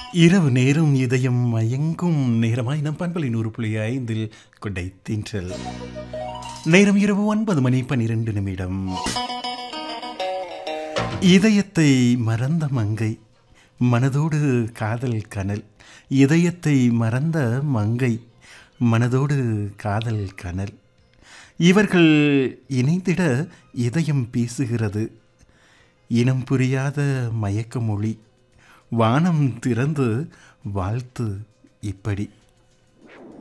இரவு நேரம் இதயம் மயங்கும் நேரமாய் நம் பண்பலை நூறு புள்ளி ஐந்தில் கொண்டை தின்றல் நேரம் இரவு ஒன்பது மணி பன்னிரண்டு நிமிடம் இதயத்தை மறந்த மங்கை மனதோடு காதல் கனல் இதயத்தை மறந்த மங்கை மனதோடு காதல் கனல் இவர்கள் இணைந்திட இதயம் பேசுகிறது இனம் புரியாத மயக்க மொழி வானம் திறந்து வாழ்த்து இப்படி